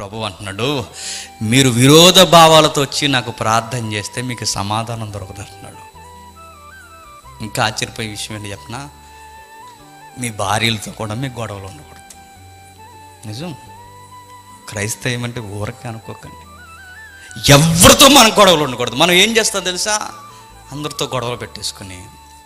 ప్రభు అంటున్నాడు మీరు విరోధ భావాలతో వచ్చి నాకు ప్రార్థన చేస్తే మీకు సమాధానం దొరకదు అంటున్నాడు ఇంకా ఆశ్చర్యపోయే విషయం ఏంటి చెప్పనా మీ భార్యలతో కూడా మీకు గొడవలు ఉండకూడదు నిజం క్రైస్తవం అంటే ఊరకే అనుకోకండి ఎవరితో మనం గొడవలు ఉండకూడదు మనం ఏం చేస్తాం తెలుసా అందరితో గొడవలు పెట్టేసుకుని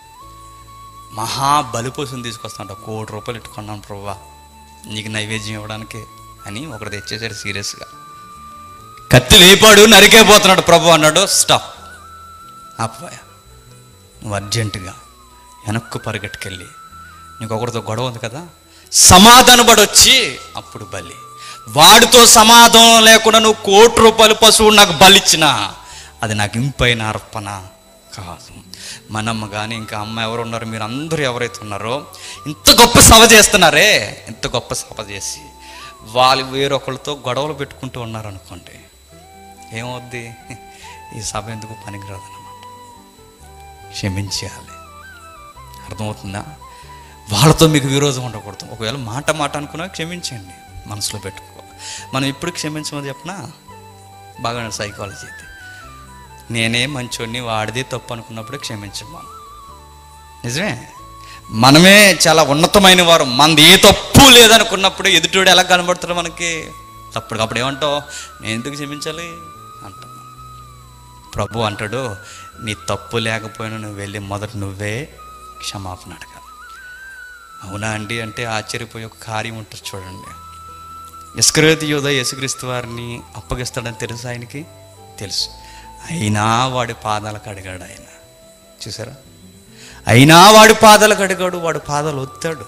మహా బలిపోసుని తీసుకొస్తాంట కోటి రూపాయలు ఇట్టుకున్నాను ప్రభా నీకు నైవేద్యం ఇవ్వడానికి అని ఒకటి తెచ్చేసాడు సీరియస్గా కత్తి లేపాడు నరికే పోతున్నాడు ప్రభు అన్నాడు స్టాప్ ఆపోయా నువ్వు అర్జెంటుగా వెనక్కు పరిగెట్టుకెళ్ళి నీకు ఒకరితో గొడవ ఉంది కదా సమాధాన వచ్చి అప్పుడు బలి వాడితో సమాధానం లేకుండా నువ్వు కోటి రూపాయలు పశువు నాకు బలిచ్చినా అది నాకు ఇంపైన అర్పణ కాదు మనమ్మ కానీ ఇంకా అమ్మ ఎవరు ఉన్నారు మీరు అందరూ ఎవరైతే ఉన్నారో ఇంత గొప్ప సభ చేస్తున్నారే ఇంత గొప్ప సభ చేసి వాళ్ళు వేరొకరితో గొడవలు పెట్టుకుంటూ ఉన్నారనుకోండి ఏమవుద్ది ఈ సభ ఎందుకు పనికిరాదు అన్నమాట క్షమించేయాలి అర్థమవుతుందా వాళ్ళతో మీకు విరోధం ఉండకూడదు ఒకవేళ మాట మాట అనుకున్నా క్షమించండి మనసులో పెట్టుకో మనం ఇప్పుడు క్షమించమని చెప్పనా బాగా సైకాలజీ ఇది నేనే మంచోడిని వాడిదే తప్పు అనుకున్నప్పుడు క్షమించమా నిజమే మనమే చాలా ఉన్నతమైన వారు మనది ఏ తప్పు లేదనుకున్నప్పుడు ఎదుటివాడు ఎలా కనబడుతాడు మనకి అప్పటికప్పుడు ఏమంటావు నేను ఎందుకు క్షమించాలి అంటాం ప్రభు అంటాడు నీ తప్పు లేకపోయినా నువ్వు వెళ్ళి మొదట నువ్వే క్షమాపణ అడగాలి అవునా అండి అంటే ఆశ్చర్యపోయే ఒక కార్యం ఉంటుంది చూడండి ఇస్కరేతి యోధ యేసుక్రీస్తు వారిని అప్పగిస్తాడని తెలుసు ఆయనకి తెలుసు అయినా వాడి పాదాలకు అడిగాడు ఆయన చూసారా అయినా వాడి పాదాలకు అడిగాడు వాడి పాదాలు ఒత్తాడు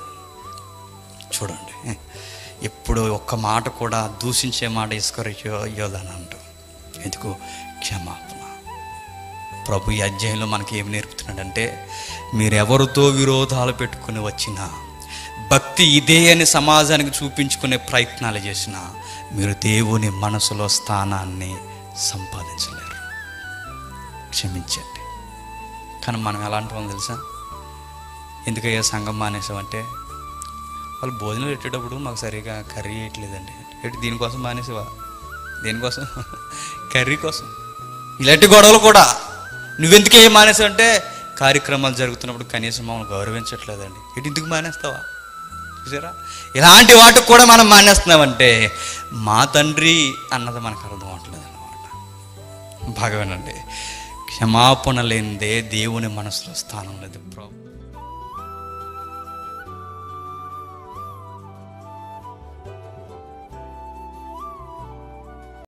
చూడండి ఎప్పుడు ఒక్క మాట కూడా దూషించే మాట ఇస్కర యోధ అని అంటాం ఎందుకు క్షమాపణ ప్రభు ఈ అధ్యాయంలో మనకి ఏం నేర్పుతున్నాడంటే మీరెవరితో విరోధాలు పెట్టుకుని వచ్చినా భక్తి ఇదే అని సమాజానికి చూపించుకునే ప్రయత్నాలు చేసినా మీరు దేవుని మనసులో స్థానాన్ని సంపాదించలేరు క్షమించండి కానీ మనం ఎలా అంటామో తెలుసా ఎందుకయ్యా సంఘం మానేసామంటే వాళ్ళు భోజనం పెట్టేటప్పుడు మాకు సరిగా కర్రీ వేయట్లేదండి ఏంటి దీనికోసం మానేసావా దేనికోసం కర్రీ కోసం ఇలాంటి గొడవలు కూడా నువ్వెందుకు ఏం మానేసావు అంటే కార్యక్రమాలు జరుగుతున్నప్పుడు కనీసం మమ్మల్ని గౌరవించట్లేదండి ఇటు ఎందుకు మానేస్తావా చూసారా ఇలాంటి వాటికి కూడా మనం మానేస్తున్నామంటే మా తండ్రి అన్నది మనకు అర్థం అవట్లేదు అనమాట బాగా వినండి క్షమాపణ లేనిదే దేవుని మనసులో స్థానం లేదు ప్రభు